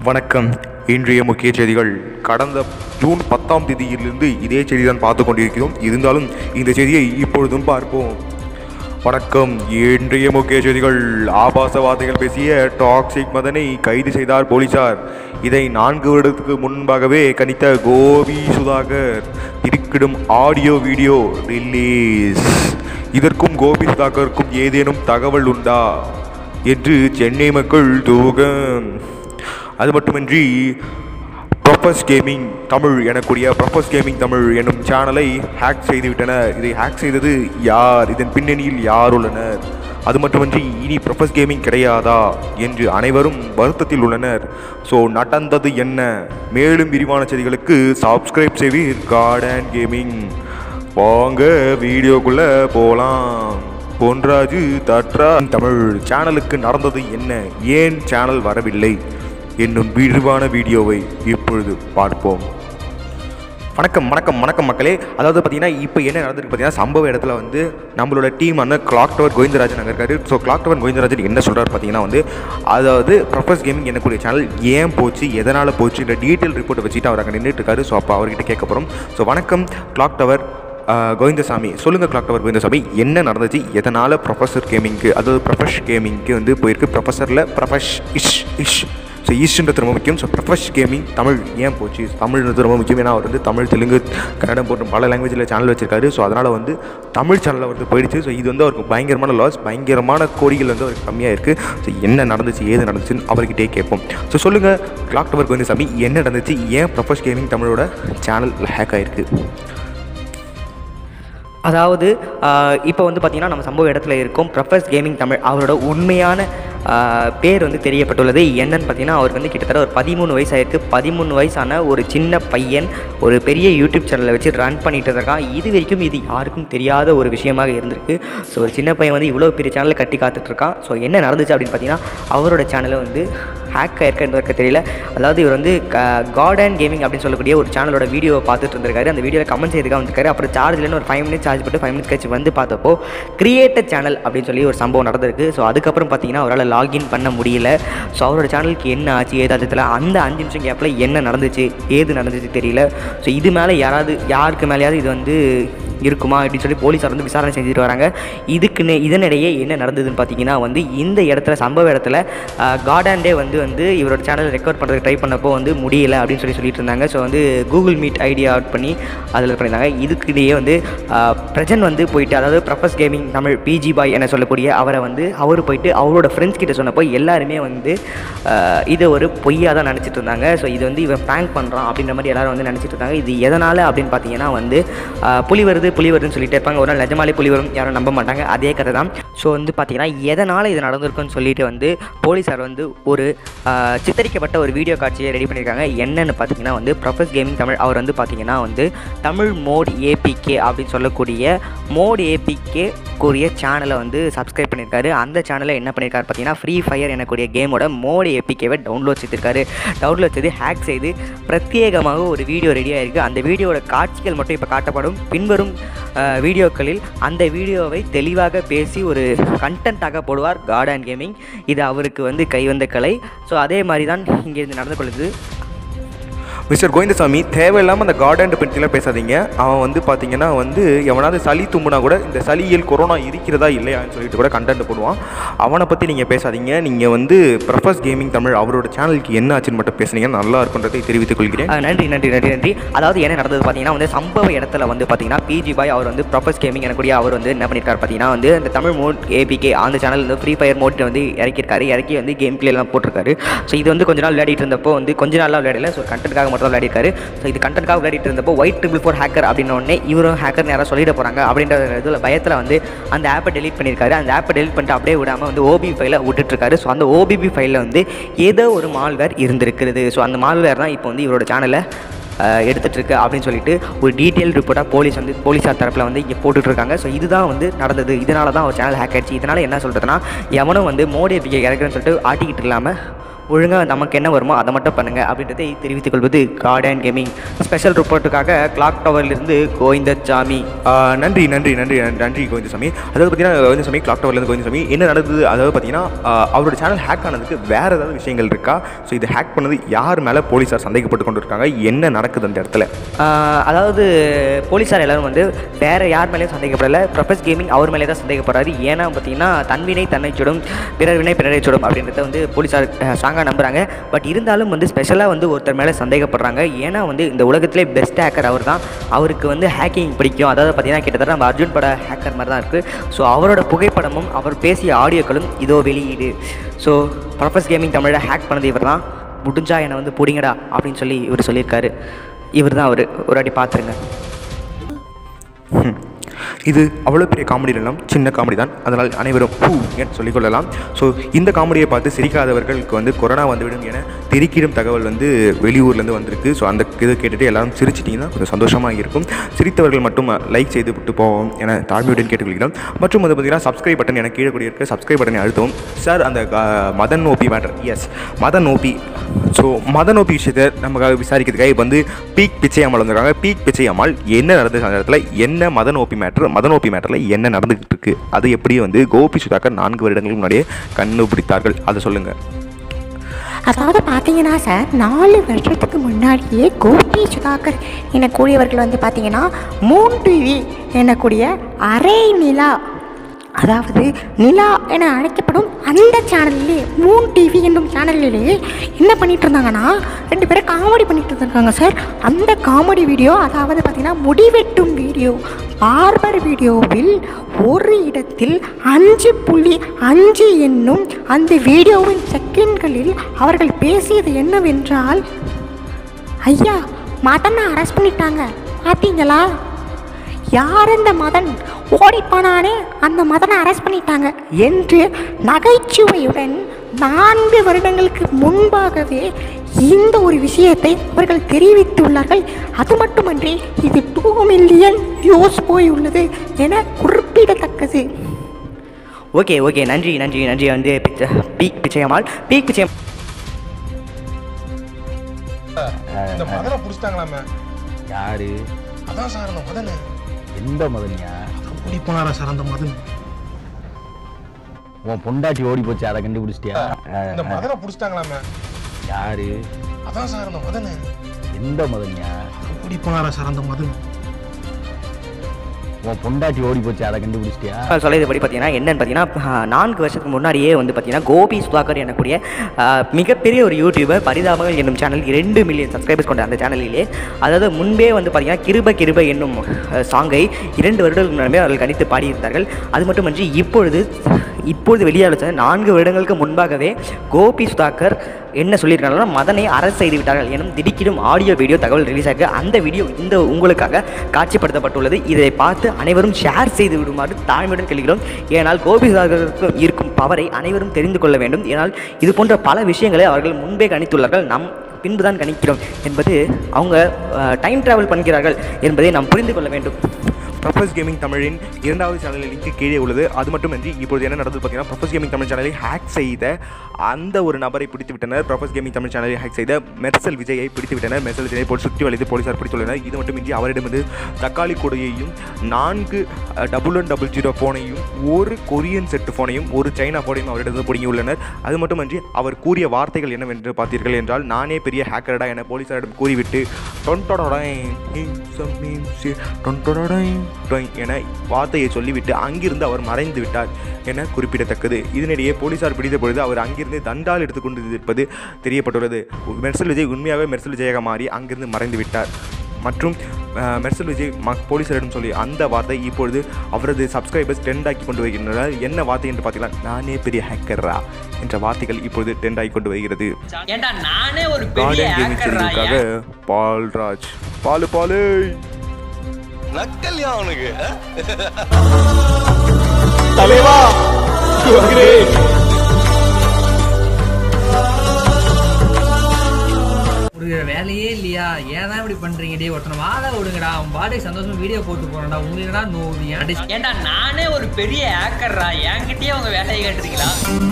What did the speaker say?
வணக்கம் இன்றைய முக்கிய செய்திகள் கடந்த ஜூன் பத்தாம் தேதியிலிருந்து இதே செய்தி தான் பார்த்து கொண்டிருக்கிறோம் இருந்தாலும் இந்த செய்தியை இப்பொழுதும் பார்ப்போம் வணக்கம் இன்றைய முக்கிய செய்திகள் ஆபாசவாதிகள் பேசிய டாக்ஸிக் மதனை கைது செய்தார் போலீசார் இதை நான்கு வருடத்துக்கு முன்பாகவே கணித்த கோபி சுதாகர் இருக்கிடும் ஆடியோ வீடியோ ரிலீஸ் இதற்கும் கோபி சுதாகருக்கும் ஏதேனும் தகவல் உண்டா என்று சென்னை மக்கள் தூகம் அது மட்டுமின்றி ப்ரொஃபஸ் கேமிங் தமிழ் எனக்கூடிய ப்ரொஃபஸ் கேமிங் தமிழ் என்னும் சேனலை ஹேக் செய்துவிட்டனர் இதை ஹேக் செய்தது யார் இதன் பின்னணியில் யார் உள்ளனர் அது மட்டுமின்றி இனி ப்ரொஃபஸ் கேமிங் கிடையாதா என்று அனைவரும் வருத்தத்தில் உள்ளனர் ஸோ நடந்தது என்ன மேலும் விரிவான செய்திகளுக்கு சப்ஸ்கிரைப் செய்வீர் கார்டன் கேமிங் வாங்க வீடியோக்குள்ள போகலாம் பொன்ராஜு தட்ரா தமிழ் சேனலுக்கு நடந்தது என்ன ஏன் சேனல் வரவில்லை என்னும் விரிவான வீடியோவை இப்பொழுது பார்ப்போம் வணக்கம் வணக்கம் வணக்கம் மக்களே அதாவது பார்த்தீங்கன்னா இப்போ என்ன நடந்திருக்கு பார்த்தீங்கன்னா சம்பவ இடத்துல வந்து நம்மளோட டீம் வந்து கிளாக் டவர் கோவிந்தராஜன் அங்கே இருக்காரு ஸோ கிளாக் டவர் கோவிந்தராஜன் என்ன சொல்கிறார் பார்த்தீங்கன்னா வந்து அதாவது ப்ரொஃபஸ் கேமிங் என்னக்கூடிய சேனல் ஏன் போச்சு எதனால் போச்சுன்ற டீட்டெயில் ரிப்போர்ட்டை வச்சுட்டு அவர் அங்கே நின்றுட்டு இருக்காரு ஸோ அப்போ அவர்கிட்ட கேட்க போகிறோம் ஸோ வணக்கம் கிளாக் டவர் ஆஹ் கோவிந்தசாமி சொல்லுங்கள் கிளாக் டவர் கோவிந்தசாமி என்ன நடந்துச்சு எதனால் ப்ரொஃபஸர் கேமிங்க்கு அதாவது ப்ரொஃபஷ் கேமிங்க்கு வந்து போயிருக்கு ப்ரொஃபஸரில் ப்ரொஃபஷ் இஷ் இஷ் ஸோ ஈஸ்ட்ன்றது ரொம்ப முக்கியம் ஸோ ப்ரொஃபஷ் கேமிங் தமிழ் ஏன் போச்சு தமிழ்ன்றது ரொம்ப முக்கியம் ஏன்னா அவர் வந்து தமிழ் தெலுங்கு கன்னடம் போன்ற பல லாங்குவேஜில் சேனல் வச்சிருக்காரு ஸோ அதனால் வந்து தமிழ் சேனலில் வந்து போயிடுச்சு ஸோ இது வந்து அவருக்கு பயங்கரமான லாஸ் பயங்கரமான கோடிகள் வந்து அவருக்கு கம்மியாக இருக்குது ஸோ என்ன நடந்துச்சு ஏது நடந்துச்சுன்னு அவர்கிட்டே கேட்போம் ஸோ சொல்லுங்கள் கிளாக் டவர் கோவிந்தசாமி என்ன நடந்துச்சு ஏன் ப்ரொஃபஷ் கேமிங் தமிழோட சேனல் ஹேக் ஆயிருக்கு அதாவது இப்போ வந்து பார்த்திங்கன்னா நம்ம சம்பவ இடத்துல இருக்கோம் ப்ரொஃபஸ் கேமிங் தமிழ் அவரோட உண்மையான ஆஹ், பேர் வந்து தெரியப்பட்டுள்ளது என்னன்னு பார்த்தீங்கன்னா அவருக்கு வந்து கிட்டத்தட்ட ஒரு பதிமூணு வயசு ஆயிருக்கு பதிமூணு வயசான ஒரு சின்ன பையன் ஒரு பெரிய யூடியூப் சேனலை வச்சு ரன் பண்ணிட்டு இருக்கான் இது வரைக்கும் இது யாருக்கும் தெரியாத ஒரு விஷயமாக இருந்திருக்கு ஸோ ஒரு சின்ன பையன் வந்து இவ்வளோ பெரிய சேனலை கட்டி காத்துட்டு இருக்கான் ஸோ என்ன நடந்துச்சு அப்படின்னு பார்த்தீங்கன்னா அவரோட சேனலை வந்து ஹேக் ஆயிருக்குன்றதுக்கு தெரியல அதாவது இவர் வந்து கார்டன் கேமிங் அப்படின்னு சொல்லக்கூடிய ஒரு சேனலோட வீடியோவை பார்த்துட்டு இருந்திருக்காரு அந்த வீடியோவில் கமெண்ட் செய்யறதுக்காக வந்திருக்காரு அப்புறம் சார்ஜ்லேருந்து ஒரு ஃபைவ் மினிட்ஸ் சார்ஜ் போட்டு ஃபைவ் மினிட்ஸ் கழிச்சு வந்து பார்த்தப்போ கிரியேட்டர் சேனல் அப்படின்னு சொல்லி ஒரு சம்பவம் நடந்திருக்கு ஸோ அதுக்கப்புறம் பார்த்தீங்கன்னா அவரால் லாகின் பண்ண முடியல ஸோ அவரோட சேனலுக்கு என்ன ஆச்சு ஏதாச்சும் அந்த அஞ்சு நிமிஷம் கேப்பில் என்ன நடந்துச்சு ஏது நடந்துச்சு தெரியல ஸோ இது மேலே யாராவது யாருக்கு மேலேயாவது இது வந்து இருக்குமா அப்படின்னு சொல்லி போலீஸார் வந்து விசாரணை செஞ்சுட்டு வராங்க இதுக்குன்னு இதனிடையே என்ன நடந்ததுன்னு பார்த்தீங்கன்னா வந்து இந்த இடத்துல சம்பவ இடத்துல கார்டாண்டே வந்து வந்து இவரோட சேனல் ரெக்கார்ட் பண்ணுறதுக்கு ட்ரை பண்ணப்போ வந்து முடியல அப்படின்னு சொல்லி சொல்லிட்டு இருந்தாங்க ஸோ வந்து கூகுள் மீட் ஐடியா அவுட் பண்ணி அதில் பண்ணியிருந்தாங்க இதுக்கிடையே வந்து பிரஜன் வந்து போயிட்டு அதாவது professor gaming Tamil PG boy என சொல்லக்கூடிய அவரை வந்து அவர் போயிட்டு அவரோட ஃப்ரெண்ட்ஸ் கிட்ட சொன்னப்போ எல்லாருமே வந்து ஆஹ், இதை ஒரு பொய்யாக தான் நினச்சிட்டு இருந்தாங்க ஸோ இது வந்து இவன் ப்ராங்க் பண்ணுறான் அப்படின்ற மாதிரி எல்லாரும் வந்து நினச்சிட்டு இருந்தாங்க இது எதனால் அப்படின்னு பார்த்தீங்கன்னா வந்து ஆஹ், புலி வருது புலி வருதுன்னு சொல்லிட்டு இருப்பாங்க ஒரு நாள் நிஜமாலே புலி வரும் யாரும் நம்ப மாட்டாங்க அதே கதை தான் ஸோ வந்து பார்த்தீங்கன்னா எதனால் இது நடந்திருக்குன்னு சொல்லிட்டு வந்து போலீஸார் வந்து ஒரு ஆஹ், சித்தரிக்கப்பட்ட ஒரு வீடியோ காட்சியை ரெடி பண்ணியிருக்காங்க என்னன்னு பார்த்தீங்கன்னா வந்து ப்ரொஃபஸ் கேமிங் தமிழ் அவர் வந்து பார்த்தீங்கன்னா வந்து தமிழ் மோட் ஏபிகே அப்படின்னு சொல்லக்கூடிய மோட் ஏபிகே கூடிய சேனலை வந்து சப்ஸ்கிரைப் பண்ணியிருக்காரு அந்த சேனலில் என்ன பண்ணியிருக்காரு பார்த்தீங்கன்னா ஃப்ரீ ஃபயர் எனக்கூடிய கேமோட மோட் ஏபிகேவை டவுன்லோட் செய்திருக்காரு டவுன்லோட் செய்து ஹேக் செய்து பிரத்யேகமாக ஒரு வீடியோ ரெடி ஆயிருக்கு அந்த வீடியோட காட்சிகள் மட்டும் இப்போ காட்டப்படும் பின்வரும் அஹ், வீடியோக்களில் அந்த வீடியோவை தெளிவாக பேசி ஒரு கண்டென்ட்டாக போடுவார் கார்டன் கேமிங் இது அவருக்கு வந்து கைவந்த கலை ஸோ அதே மாதிரி தான் இங்கேருந்து நடந்து கொள்ளுது மிஸ்டர் கோவிந்தசாமி தேவையில்லாமல் அந்த கார்டன் பற்றிலாம் பேசாதீங்க அவன் வந்து பார்த்தீங்கன்னா வந்து எவனாவது சளி தும்புனா கூட இந்த சளியில் கொரோனா இருக்கிறதா இல்லையான்னு சொல்லிட்டு கூட கண்டென்ட் போடுவான் அவனை பற்றி நீங்கள் பேசாதீங்க நீங்கள் வந்து ப்ரொஃபஸ் கேமிங் தமிழ் அவரோட சேனலுக்கு என்ன ஆச்சுன்னு மட்டும் பேசுனீங்கன்னா நல்லா இருக்குன்றதை தெரிவித்துக் கொள்கிறேன் அஹ் நன்றி நன்றி நன்றி நன்றி அதாவது என்ன நடந்தது பார்த்தீங்கன்னா வந்து சம்பவ இடத்துல வந்து பார்த்தீங்கன்னா பிஜி பாய் அவர் வந்து ப்ரொஃபஸ் கேமிங் எனக்கூடிய அவர் வந்து என்ன பண்ணியிருக்காரு பார்த்தீங்கன்னா வந்து இந்த தமிழ் மோட் ஏபிகே அந்த சேனல் வந்து ஃப்ரீ ஃபயர் மோட் வந்து இறக்கியிருக்காரு இறக்கி வந்து கேம் பிளே எல்லாம் போட்டிருக்காரு ஸோ இது வந்து கொஞ்ச நாள் விளையாடிட்டு இருந்தப்போ வந்து கொஞ்ச நாளாக விளையாடல ஸோ கண்டென்ட்காக மட்டும் தான் விளையாடிருக்காரு ஸோ இது கண்டென்ட்காக விளையாடிட்டு இருந்தப்போ ஒயிட் ட்ரிபிள் ஃபோர் ஹேக்கர் அப்படின்ன உடனே இவரும் ஹேக்கர் யாராவது சொல்லிட போகிறாங்க அப்படின்ற இதில் பயத்தில் வந்து அந்த ஆப்பை டெலீட் பண்ணியிருக்காரு அந்த ஆப்பை டெலீட் பண்ணிட்டு அப்படியே விடாமல் வந்து ஓபி ஃபைலை விட்டுட்ருக்காரு ஸோ அந்த ஓபிபி ஃபைலில் வந்து ஏதோ ஒரு மால்வேர் இருந்திருக்கிறது ஸோ அந்த மால்வேர் தான் இப்போ வந்து இவரோட சேனலை எடுத்துகிட்டு இருக்கு அப்படின்னு சொல்லிட்டு ஒரு டீட்டெயில் ரிப்போர்ட்டாக போலீஸ் வந்து போலீஸார் தரப்பில் வந்து இங்கே போட்டுட்ருக்காங்க ஸோ இதுதான் வந்து நடந்தது இதனால தான் அவர் சேனல் ஹேக் ஆயிடுச்சு இதனால் என்ன சொல்கிறதுனா எவனும் வந்து மோடி பிகே இறக்குறேன்னு சொல்லிட்டு ஆட்டிக்கிட்டு இல்லாமல் ஒழுங்காக நமக்கு என்ன வருமோ அதை மட்டும் பண்ணுங்கள் அப்படின்றதை தெரிவித்துக் கொள்வது கார்டன் கேமிங் ஸ்பெஷல் ரிப்போர்ட்டுக்காக கிளாக் டவர்லேருந்து கோவிந்தசாமி ஆ, நன்றி நன்றி நன்றி நன்றி கோவிந்தசாமி அதாவது பார்த்தீங்கன்னா கோவிந்தசாமி கிளாக் டவர்லேருந்து கோவிந்தசாமி என்ன நடந்தது அதாவது பார்த்தீங்கன்னா ஆ, அவரோட சேனல் ஹேக் ஆனதுக்கு வேறு ஏதாவது விஷயங்கள் இருக்கா ஸோ இது ஹேக் பண்ணது யார் மேலே போலீஸார் சந்தேகப்பட்டு கொண்டு இருக்காங்க என்ன நடக்குது அந்த இடத்துல ஆஹ் அதாவது போலீஸார் எல்லாரும் வந்து வேறு யார் மேலேயும் சந்தேகப்படலை ப்ரொஃபஸ் கேமிங் அவர் மேலே தான் சந்தேகப்படுறாரு ஏன்னா பார்த்தீங்கன்னா தன்வினை தன்னை சுடும் பிறர் வினை பிறரை சுடும் அப்படின்றத வந்து போலீஸார் ஸ்ட்ராங்காக நம்புகிறாங்க பட் இருந்தாலும் வந்து ஸ்பெஷலாக வந்து ஒருத்தர் மேலே சந்தேகப்படுறாங்க ஏன்னா வந்து இந்த உலகத்திலே பெஸ்ட் ஹேக்கர் அவர் தான் அவருக்கு வந்து ஹேக்கிங் பிடிக்கும் அதாவது பார்த்தீங்கன்னா கிட்டத்தட்ட நம்ம அர்ஜுன் பட ஹேக்கர் மாதிரி தான் இருக்குது ஸோ அவரோட புகைப்படமும் அவர் பேசிய ஆடியோக்களும் இதோ வெளியீடு ஸோ ப்ரொஃபஸ் கேமிங் தமிழை ஹேக் பண்ணது இவர் தான் முடிஞ்சா என்னை வந்து பிடிங்கடா அப்படின்னு சொல்லி இவர் சொல்லியிருக்காரு இவர் தான் அவர் ஒரு வாட்டி பார்த்துருங்க ஹம். இது அவ்வளோ பெரிய காமெடி எல்லாம் சின்ன காமெடி தான் அதனால் அனைவரும் ஹூ என்று சொல்லிக்கொள்ளலாம் ஸோ இந்த காமெடியை பார்த்து சிரிக்காதவர்களுக்கு வந்து கொரோனா வந்துவிடும் என தெரிக்கிடும் தகவல் வந்து வெளியூர்லேருந்து வந்திருக்கு ஸோ அந்த இதை கேட்டுட்டு எல்லாரும் சிரிச்சிட்டிங்கன்னா கொஞ்சம் சந்தோஷமாக இருக்கும் சிரித்தவர்கள் மட்டும் லைக் செய்து விட்டு போவோம் என தாழ்மையுடன் கேட்டுக்கொள்கிறோம் மற்றும் வந்து பார்த்தீங்கன்னா சப்ஸ்கிரைப் பட்டன் என கீழே கூடிய இருக்க சப்ஸ்கிரைப் பட்டனை அழுத்தவும் சார் அந்த அஹ், Madan OP matter yes Madan OP so Madan OP விஷயத்தை நமக்காக விசாரிக்கிறதுக்காக இப்போ வந்து பீக் பிச்சை அம்மாள் வந்திருக்காங்க பீக் பிச்சை அம்மாள் என்ன நடந்தது அந்த இடத்துல என்ன Madan OP matter Madan OP மேட்டரில் என்ன நடந்துகிட்டு இருக்கு அது எப்படி வந்து கோபி சுதாகர் நான்கு வருடங்களுக்கு முன்னாடியே கண்டுபிடித்தார்கள் அதை சொல்லுங்கள் அதாவது பார்த்தீங்கன்னா சார் நாலு வருஷத்துக்கு முன்னாடியே கோபி சுதாகர் எனக்கூடியவர்கள் வந்து பார்த்தீங்கன்னா மூன் டிவி எனக்கூடிய அரை நிலா அதாவது நிலா என அழைக்கப்படும் அந்த சேனல்லே மூன் டிவி என்னும் சேனல்லே என்ன பண்ணிட்டு இருந்தாங்கன்னா ரெண்டு பேரும் காமெடி பண்ணிட்டு இருந்திருக்காங்க சார் அந்த காமெடி வீடியோ அதாவது பார்த்தீங்கன்னா முடிவெட்டும் வீடியோ பார்பர் வீடியோவில் ஒரு இடத்தில் அஞ்சு புள்ளி அஞ்சு என்னும் அந்த வீடியோவின் செகண்ட்களில் அவர்கள் பேசியது என்னவென்றால் ஐயா மதனை அரெஸ்ட் பண்ணிட்டாங்க பார்த்தீங்களா யார் அந்த மதன் ஓடிப்போனானே அந்த மதனை அரெஸ்ட் பண்ணிட்டாங்க என்று நகைச்சுவையுடன் நான்கு வருடங்களுக்கு முன்பாகவே இந்த ஒரு விஷயத்தை அவர்கள் தெரிவித்துள்ளார்கள் அது மட்டுமன்றி இது டூ மில்லியன் வியூஸ் போய் உள்ளது என குறிப்பிடத்தக்கது ஓகே ஓகே நன்றி நன்றி நன்றி வந்து பிச்சை பீக் பிச்சையம்மாள் பீக் பிச்சை இந்த மதனை புடிச்சிட்டாங்களாமே யாரு அதான் சார் அந்த மதனை எந்த மதனியா ஓடி போனாரா சார் அந்த மதன் உன் பொண்டாட்டி ஓடி போச்சு அதை கண்டுபிடிச்சிட்டியா இந்த மதனை புடிச்சிட்டாங்களாமே யாரு அதான் சார் அந்த மதனை எந்த மதனியா ஓடி போனாரா சார் அந்த மதன் உன் பொண்டாட்டி ஓடி போச்சு அதை கண்டுபிடிச்சிட்டியா சொல்லியதுபடி பார்த்தீங்கன்னா என்னன்னு பார்த்தீங்கன்னா ஆஹ், நான்கு வருஷத்துக்கு முன்னாடியே வந்து பார்த்தீங்கன்னா கோபி சுதாகர் எனக்கூடிய ஆஹ், மிகப்பெரிய ஒரு யூடியூபர் பரிதாபங்கள் என்னும் சேனல் இரண்டு மில்லியன் சப்ஸ்கிரைபர்ஸ் கொண்ட அந்த சேனலிலே அதாவது முன்பே வந்து பார்த்தீங்கன்னா கிருப கிருப என்னும் ஆஹ், சாங்கை இரண்டு வருடங்களுக்கு முன்னாடி அவர்கள் கணித்து பாடியிருந்தார்கள் அது மட்டுமன்றி இப்பொழுது இப்பொழுது வெளியாக நான்கு வருடங்களுக்கு முன்பாகவே கோபி சுதாகர் என்ன சொல்லியிருக்காங்கன்னா மதனை அரசு செய்து விட்டார்கள் எனும் திடுக்கிடும் ஆடியோ வீடியோ தகவல் ரிலீஸ் ஆக அந்த வீடியோ இந்த உங்களுக்காக காட்சிப்படுத்தப்பட்டுள்ளது இதை பார்த்து அனைவரும் ஷேர் செய்து விடுமாறு தாழ்மையுடன் கேள்கிறோம் ஏனால் கோபி சுதாகருக்கு இருக்கும் பவரை அனைவரும் தெரிந்து கொள்ள வேண்டும் ஏனால் இது போன்ற பல விஷயங்களை அவர்கள் முன்பே கணித்துள்ளார்கள் நம் பின்புதான் கணிக்கிறோம் என்பது அவங்க டைம் டிராவல் பண்ணுகிறார்கள் என்பதை நாம் புரிந்து கொள்ள வேண்டும் ப்ரொஃபஸ் கேமிங் தமிழின் இரண்டாவது சேனலில் லிங்க் கீழே உள்ளது அது மட்டுமின்றி இப்பொழுது என்ன நடந்தது பார்த்தீங்கன்னா ப்ரொஃபஸ் கேமிங் தமிழ் சேனலை ஹேக் செய்த அந்த ஒரு நபரை பிடித்து விட்டனர் ப்ரொஃபஸ் கேமிங் தமிழ் சேனலை ஹேக் செய்த மெர்சல் விஜயை பிடித்து விட்டனர் மெர்சல் விஜயை போட்டு சுற்றி வளைத்து போலீசார் பிடித்துள்ளனர் இது மட்டுமின்றி அவரிடமிருந்து தக்காளி கொடையையும் நான்கு டபுள் ஒன் டபுள் ஜீரோ ஃபோனையும் ஒரு கொரியன் செட்டு ஃபோனையும் ஒரு சைனா ஃபோனையும் அவரிடமிருந்து பிடுங்கியுள்ளனர் அது மட்டுமின்றி அவர் கூறிய வார்த்தைகள் என்னவென்று பார்த்தீர்கள் என்றால் நானே பெரிய ஹேக்கரடா என போலீசாரிடம் கூறிவிட்டு டொன்டொடொடை, ஹிம்சம் ஹிம்சி, டொன்டொடொடை, டொய் என வார்த்தையை சொல்லிவிட்டு அங்கிருந்து அவர் மறைந்து விட்டார் என குறிப்பிடத்தக்கது இதனிடையே போலீசார் பிடித்த பொழுது அவர் அங்கிருந்து தண்டால் எடுத்துக்கொண்டு இருப்பது தெரியப்பட்டுள்ளது மெர்சல் விஜய் உண்மையாகவே மெர்சல் விஜயாக மாறி அங்கிருந்து மறைந்து விட்டார் மற்றும் அஹ், மெர்சல் விஜய் ம போலீசாரிடம் சொல்லி அந்த வார்த்தை இப்பொழுது அவரது சப்ஸ்கிரைபர்ஸ் ட்ரெண்ட் ஆக்கி கொண்டு வருகின்றனர் என்ன வார்த்தை என்று பார்த்தீங்கன்னா நானே பெரிய ஹேக்கர்ரா என்ற வார்த்தைகள் இப்பொழுது ட்ரெண்ட் ஆகி கொண்டு வருகிறது ஏண்டா நானே ஒரு பெரிய கார்டன் கேமிங் ஹேக்கர்ரா செய்திகளுக்காக பால்ராஜ் பாலு பாலு நக்கல்யா அவனுக்கு ஒரு வேலையே இல்லையா ஏன் தான் இப்படி பண்றீங்க டே ஒருத்தனை வாழ விடுங்கடா அவன் பாட்டுக்கு சந்தோஷமா வீடியோ போட்டு போறான்டா உங்களுக்கு என்னடா நோவு ஏன்டா நானே ஒரு பெரிய ஹேக்கர்ரா என்கிட்டயே அவங்க வேலையை கேட்டுறீங்களா